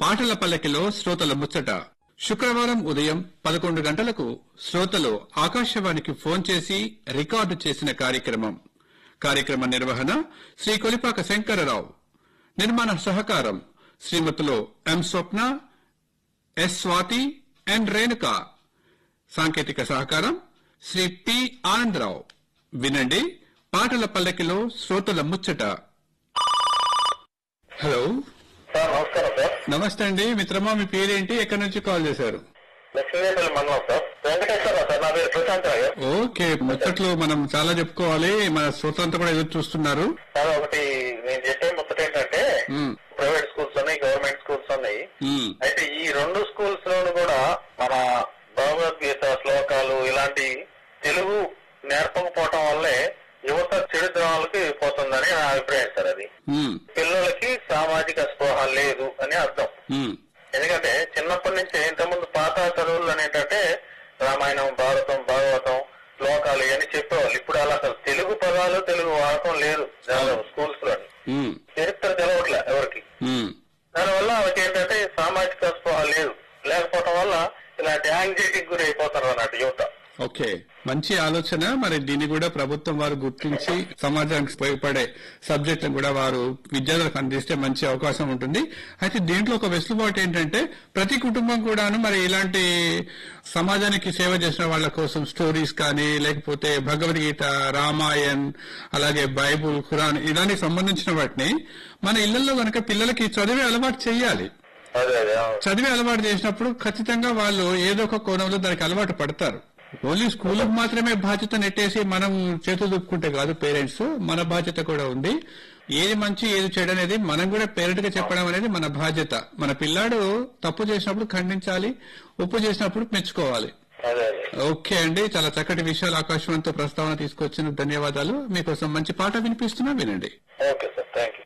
పాటల పల్లకిలో శ్రోతల ముచ్చట శుక్రవారం ఉదయం పదకొండు గంటలకు శ్రోతలు ఆకాశవాణికి ఫోన్ చేసి రికార్డు చేసిన కార్యక్రమం కార్యక్రమ నిర్వహణ శ్రీ కొలిపాక శంకరరావు నిర్మాణ సహకారం శ్రీమతులు M Swapna S Swathi N Renuka సాంకేతిక సహకారం శ్రీ పి ఆనందరావు వినండి పాటల పల్లకిలో శ్రోతల ముచ్చట హలో సార్ నమస్కారం సార్ నమస్తే అండి మిత్రమా మీ పేరేంటి ఎక్కడి నుంచి కాల్ చేశారు లక్ష్మీదేవి మండలం సార్ వెంకటేశ్వర సార్ నా పేరు ప్రశాంత్ రావు ఓకే ముచ్చట్లు మనం చాలా చెప్పుకోవాలి మన శ్రోతలంతా కూడా ఎదురు చూస్తున్నారు సార్ ఒకటి నేను చెప్పే ముచ్చట ఏంటంటే మ్మ్. ప్రైవేట్ స్కూల్స్ ఉన్నాయి గవర్నమెంట్ స్కూల్స్ ఉన్నాయి మ్మ్. అయితే ఈ రెండు స్కూల్స్ లోను కూడా మన భగవద్గీత శ్లోకాలు ఇలాంటి తెలుగు నేర్పకపోవటం వల్లే యువత చెడు ద్రోహాలకి పోతుందని నా అభిప్రాయం సార్ అది మ్మ్. పిల్లలకి సామాజిక స్పృహ లేదు అని అర్థం మ్మ్. ఎందుకంటే చిన్నప్పటి నుంచి ఇంతకుముందు పాత చదువులు అనేటంటే రామాయణం భారతం భాగవతం శ్లోకాలు ఇవన్నీ చెప్పేవాళ్ళు ఇప్పుడు అలా అసలు తెలుగు పదాలు తెలుగు వాడకం లేదు స్కూల్స్ లోని మ్మ్. చరిత్ర తెలవట్లే ఎవరికి మ్మ్. దానివల్ల వాళ్ళకి ఏంటంటే సామాజిక స్పృహ లేదు లేకపోవటం వల్ల ఇలాంటి యాంగ్జైటీకి గురి అయిపోతారు అన్నట్టు యువత ఓకే మంచి ఆలోచన మరి దీన్ని కూడా ప్రభుత్వం వారు గుర్తించి సమాజానికి ఉపయోగపడే సబ్జెక్టులను కూడా వారు విద్యార్థులకు అందిస్తే మంచి అవకాశం ఉంటుంది అయితే దీంట్లో ఒక వెసులుబాటు ఏంటంటే ప్రతి కుటుంబం కూడాను మరి ఇలాంటి సమాజానికి సేవ చేసిన వాళ్ళ కోసం స్టోరీస్ కానీ లేకపోతే భగవద్గీత రామాయణ్ అలాగే బైబుల్ ఖురాన్ ఇలాంటికి సంబంధించిన వాటిని మన ఇళ్లలో కనుక పిల్లలకి చదివే అలవాటు చేయాలి అదే అదే అవును. చదివి అలవాటు చేసినప్పుడు ఖచ్చితంగా వాళ్ళు ఏదో ఒక కోణంలో దానికి అలవాటు పడతారు ఓన్లీ స్కూల్కి మాత్రమే బాధ్యత నెట్టేసి మనం చేతులు దుప్పుకుంటే కాదు పేరెంట్స్ మన బాధ్యత కూడా ఉంది ఏది మంచి ఏది చెడు అనేది మనం కూడా పేరెంట్ గా చెప్పడం అనేది మన బాధ్యత మన పిల్లాడు తప్పు చేసినప్పుడు ఖండించాలి ఉప్పు చేసినప్పుడు మెచ్చుకోవాలి అదే అదే ఓకే అండి చాలా చక్కటి విషయాలు ఆకాశవాణితో ప్రస్తావన తీసుకొచ్చిన ధన్యవాదాలు మీకోసం మంచి పాట వినిపిస్తున్నా వినండి ఓకే సార్ థ్యాంక్ యూ